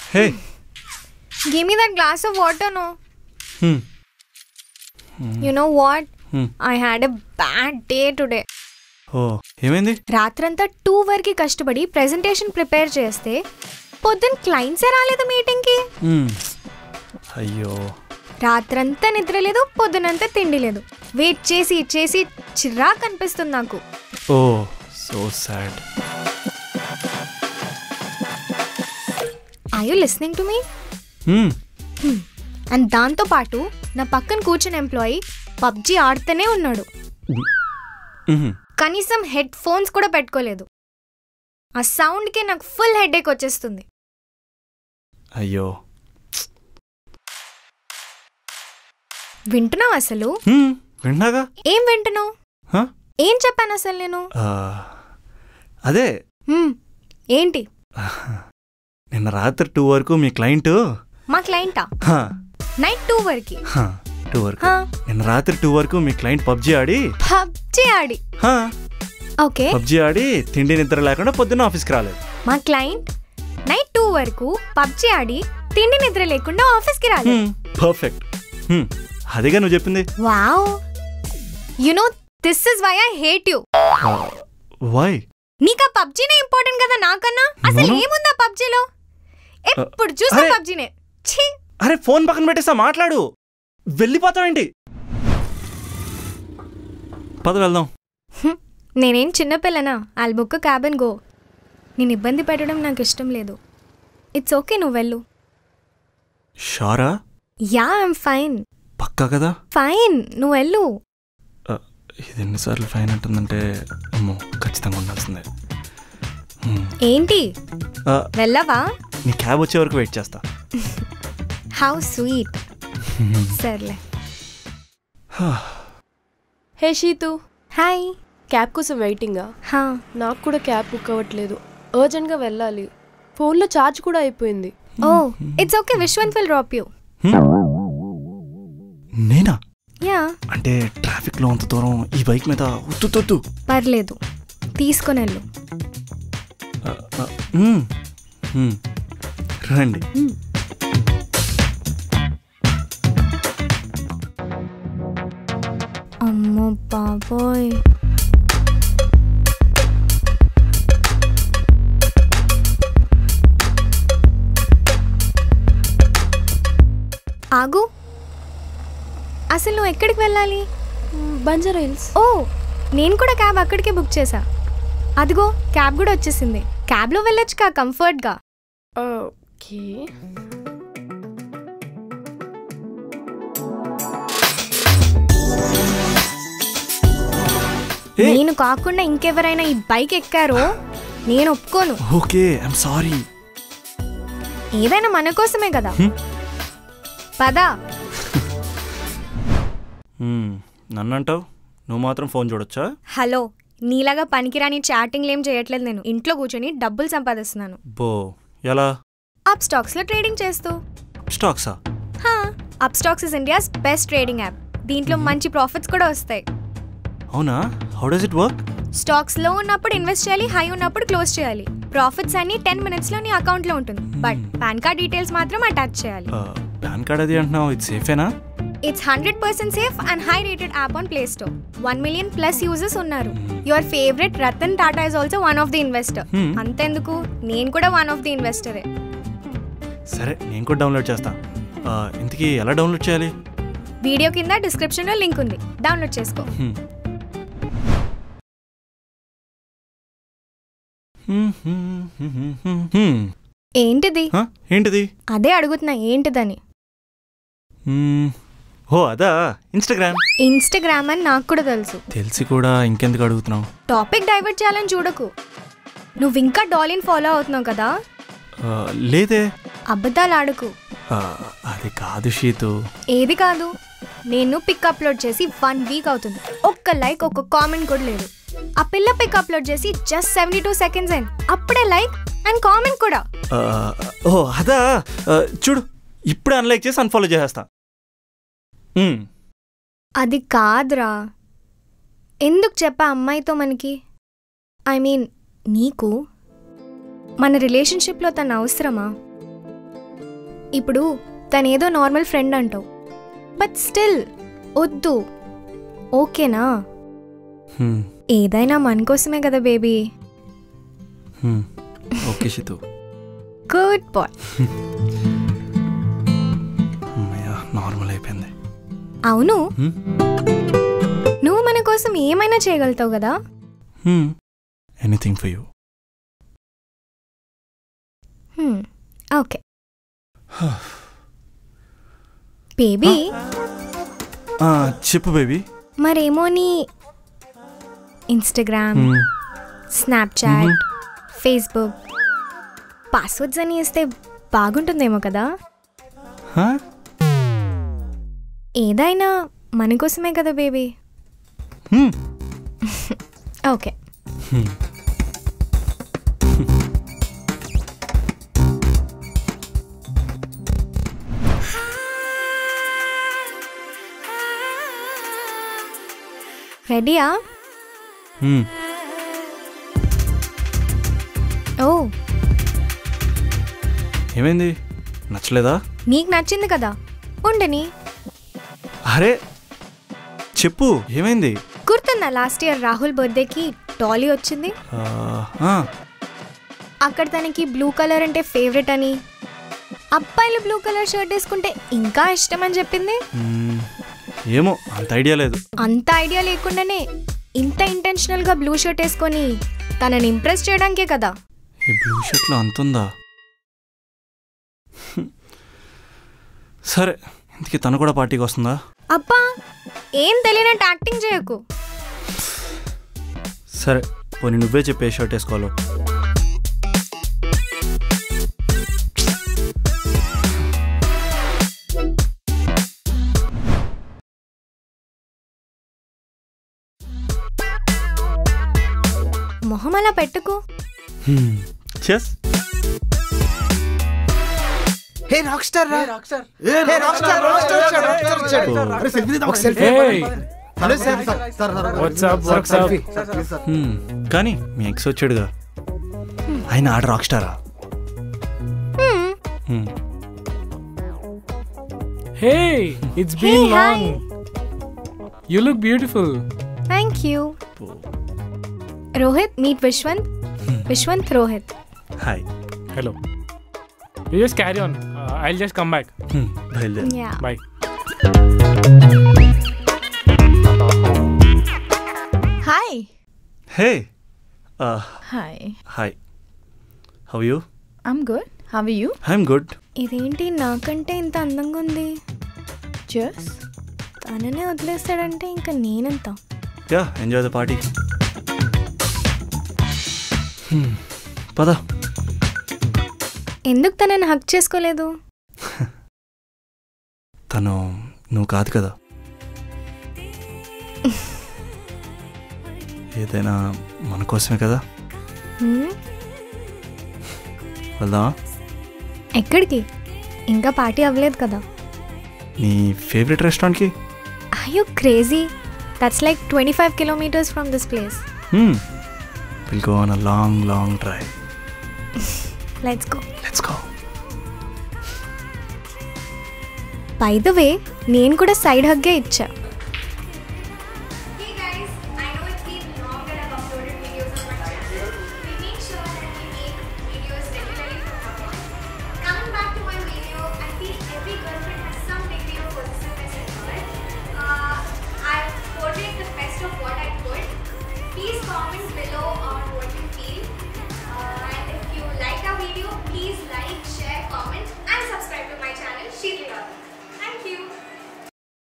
Hey Give me that glass of water, no? హ్మ్, You know what? హ్మ్. I had a bad day today. ఓ ఏమైంది రాత్రంతా two వరకు కష్టపడి ప్రెజెంటేషన్ ప్రిపేర్ చేస్తే పొద్దున్న క్లయింట్సే రాలేదు మీటింగ్కి హ్మ్. అయ్యో రాత్రంతా నిద్ర లేదు పొద్దునంతా తిండి లేదు వెయిట్ చేసి చేసి చిరాకు అనిపిస్తుంది నాకు oh so sad I you listening to me hmm, and దాంతో పాటు నా పక్కన కూర్చున్న ఎంప్లాయీ పబ్జి ఆడుతూనే ఉన్నాడు మ్హూ. కనీసం హెడ్ ఫోన్స్ కూడా పెట్టుకోలేదు ఆ సౌండ్కి నాకు ఫుల్ హెడేక్ వచ్చేస్తుంది అయ్యో వింటున్నావు అసలు హ్మ్, విన్నాగా ఏం వింటున్నావు హ? ఏం చెప్పాను అసలు నేను ఆ, అదే హ్మ్, ఏంటి నిన్న రాత్రి టూ వరకు మీ క్లయింట్ మా క్లయింటా హా, నైట్ టూ వరకు హా, టూ వరకు నిన్న రాత్రి టూ వరకు మీ క్లయింట్ పబ్జి ఆడి పబ్జి ఆడి హా, ఓకే పబ్జి ఆడి తిండి నిద్ర లేకుండా పొద్దున్న ఆఫీస్కి రాలేదు మా క్లయింట్ నైట్ టూ వరకు పబ్జి ఆడి తిండి నిద్ర లేకుండా ఆఫీస్కి రాలేదు పర్ఫెక్ట్ అదిగా నువ్వు చెప్పింది wow you know this is why I hate you why నీకు ఆ పబ్జీనే ఇంపార్టెంట్ కదా నాకన్నా అసలు అవును. ఏముంది ఆ పబ్జీలో ఎప్పుడు చూసా అరే. పబ్జీనే ఛీ అరే ఫోన్ పక్కన పెట్టేస్తా మాట్లాడు వెళ్ళిపోతావేంటి పద వెళ్దాం హ్మ్. నేనేం చిన్నపిల్లనా I'll book cab and go నేను ఇబ్బంది పెట్టడం నాకు ఇష్టం లేదు ఇట్స్ ఓకే నువ్వు వెళ్ళు షారా యా ఐమ్ ఫైన్ పక్కా కదా ఫైన్ నువ్వు వెళ్ళు ఆ, ఇది ఎన్నిసార్లు ఫైన్ అంటుందంటే అమ్మో ఖచ్చితంగా ఉండాల్సిందే హ్మ్. ఏంటి ఆ, వెళ్ళవా నీ క్యాబ్ వచ్చే వరకు వెయిట్ చేస్తా హౌ స్వీట్ సర్లే హే షీతు హాయ్ క్యాబ్ కోసం వెయిటింగా హా నాకు కూడా క్యాబ్ బుక్ అవ్వట్లేదు అర్జెంట్గా వెళ్ళాలి ఫోన్లో ఛార్జ్ కూడా అయిపోయింది oh it's okay Vishwanth will drop you నేనా యా అంటే ట్రాఫిక్లో అంత దూరం ఈ బైక్ మీద ఉత్తుతొత్తు పర్లేదు తీసుకొని వెళ్ళు రండి అమ్మో బాబోయ్ ఆగు అసలు నువ్వు ఎక్కడికి వెళ్ళాలి బంజారా హిల్స్ ఓ నేను కూడా క్యాబ్ అక్కడికే బుక్ చేశా అదిగో క్యాబ్ కూడా వచ్చేసింది క్యాబ్లో వెళ్ళొచ్చుగా కంఫర్ట్గా ఓకే ఏ నేను కాకుండా ఇంకెవరైనా ఈ బైక్ ఎక్కారో నేను ఒప్పుకోను ఓకే ఐమ్ సారీ ఏదైనా మన కోసమే కదా హ్మ్. పదా నన్ను అంటావు నువ్వు మాత్రం ఫోన్ చూడొచ్చా హలో నీలాగా పనికిరాని చాటింగ్లు ఏం చేయట్లేదు నేను ఇంట్లో కూర్చొని డబ్బులు సంపాదిస్తున్నాను బో ఎలా అప్ స్టాక్స్లో ట్రేడింగ్ చేస్తూ స్టాక్సా హా Upstox is India's best trading app దీంట్లో మంచి ప్రాఫిట్స్ కూడా వస్తాయి అవునా how does it work stocks లో ఉన్నప్పుడు ఇన్వెస్ట్ చేయాలి హై ఉన్నప్పుడు క్లోజ్ చేయాలి ప్రాఫిట్స్ అన్ని టెన్ మినిట్స్ లో నీ అకౌంట్ లో ఉంటుంది బట్ పాన్ కార్డ్ డీటెయిల్స్ మాత్రం అటాచ్ చేయాలి పాన్ కార్డ్ అది అంటున్నావు ఇది సేఫేనా it's hundred percent safe and high rated app on play store one million plus users ఉన్నారు your favourite Ratan Tata is also one of the investor Hmm. అంతెందుకు నేను కూడా వన్ ఆఫ్ ది ఇన్వెస్టరే సరే నేను కూడా డౌన్లోడ్ చేస్తా ఆ, ఇంతకీ ఎలా డౌన్లోడ్ చేయాలి వీడియో కింద డిస్క్రిప్షన్ లో లింక్ ఉంది డౌన్లోడ్ చేసుకో హ్మ్. హ్మ్, హ్మ్, హ్మ్, హ్మ్, హ్మ్, హ్మ్. ఏంటిది హ? ఏంటిది అదే అడుగుతున్నా ఏంటిదని హ్మ్. ఓ అదా ఇన్స్టాగ్రామ్ ఇన్స్టాగ్రామ్ అని నాకు కూడా తెలుసు తెలిసి కూడా ఇంకెందుకు అడుగుతున్నావు టాపిక్ డైవర్ట్ చేయాలని చూడకు నువ్వు ఇంకా డాలిన్ ఫాలో అవుతున్నావు కదా ఆ, లేదే అబద్ధాలు ఆడుకు ఆ, అది కాదు షీతు ఏది కాదు నేను పిక్ అప్లోడ్ చేసి వన్ వీక్ అవుతుంది ఒక్క లైక్ ఒక్క కామెంట్ కూడా లేదు ఆ పిల్ల పిక్ అప్లోడ్ చేసి జస్ట్ సెవెంటీ టూ సెకండ్స్ అయింది అప్పుడే లైక్ అండ్ కామెంట్ కూడా ఆ, ఓ అదా ఆ, చూడు ఇప్పుడే అన్లైక్ చేసి అన్ఫాలో చేసేస్తా హ్మ్. అది కాదురా ఎందుకు చెప్పా అమ్మాయితో మనకి ఐ మీన్ నీకు మన రిలేషన్షిప్లో తన అవసరమా ఇప్పుడు తనేదో నార్మల్ ఫ్రెండ్ అంటావు బట్ స్టిల్ వద్దు ఓకేనా హ్మ్, ఏదైనా మన కోసమే కదా బేబీ హ్మ్. ఓకే షితు గుడ్ బాయ్ అమ్మయ్య నార్మల్ అయిపోయింది అవును హ్మ్, నువ్వు మన కోసం ఏమైనా చేయగలుగుతావు కదా హ్మ్. Anything for you hmm, okay baby ఆ, చెప్పు బేబీ మరేమో నీ ఇన్స్టాగ్రామ్ హ్మ్, స్నాప్చాట్ ఫేస్బుక్ పాస్వర్డ్స్ అని ఇస్తే బాగుంటుందేమో కదా హా? ఏదైనా మన కోసమే కదా బేబీ హ్మ్, ఓకే హ్మ్. రెడీయా హ్మ్. ఓ ఏమైంది నచ్చలేదా నీకు నచ్చింది కదా ఉండని అరే చెప్పు ఏమైంది గుర్తుందా లాస్ట్ ఇయర్ రాహుల్ బర్త్డేకి టాలీ వచ్చింది ఆ, ఆ, అక్కడ తనకి బ్లూ కలర్ అంటే ఫేవరెట్ అని అబ్బాయిలు బ్లూ కలర్ షర్ట్ వేసుకుంటే ఇంకా ఇష్టం అని చెప్పింది మ్మ్, ఏమో అంత ఐడియా లేదు అంత ఐడియా లేకుండానే ఇంత ఇంటెన్షనల్గా బ్లూ షర్ట్ వేసుకొని తనని ఇంప్రెస్ చేయడానికే కదా ఈ బ్లూ షర్ట్లో అంతుందా హ్మ్. సరే ఇంతకీ తను కూడా పార్టీకి వస్తుందా అబ్బా ఏం తెలియనట్టు యాక్టింగ్ చేయకు సరే పోనీ నువ్వే చెప్పే షర్ట్ వేసుకోవాలో మొహం అలా పెట్టుకు చెస్ హే రాక్ స్టార్ రా hey rock star rock star వచ్చాడు రాక్ స్టార్ వచ్చాడు అరే సెల్ఫీ తీద్దాం ఒక selfie Hey. Hello sir sir sir sir What's up, sir, what's up? Selfie sir please sir కానీ మీ ఎక్స్ వచ్చాడుగా ఆయన ఆడ రాక్ స్టారా హ్మ్. Hey, it's Hey, been hi. long. You look beautiful. Thank you Rohit meet Vishwanth Vishwanth Rohit hi Hello. You just carry on. Uh, I'll just come back. హ్మ్, బయలుదేరు yeah Bye. Hi. Hey Hi. Hi how you I'm good. How are you? I'm good ఇదేంటి నాకంటే ఇంత అందంగా ఉంది Cheers. తననే వదిలేస్తాడంటే ఇంకా నేనెంత యా ఎంజాయ్ ద పార్టీ పద ఎందుకు తనని హక్ చేసుకోలేదు తను నువ్వు కాదు కదా ఏదైనా మన కోసమే కదా హ్మ్? వెళ్దామా ఎక్కడికి ఇంకా పార్టీ అవ్వలేదు కదా నీ ఫేవరెట్ రెస్టారెంట్కి I you crazy that's like twenty five kilometres from this place will go on a long long drive let's go let's go by the way నేను కూడా సైడ్ హగ్గే ఇచ్చా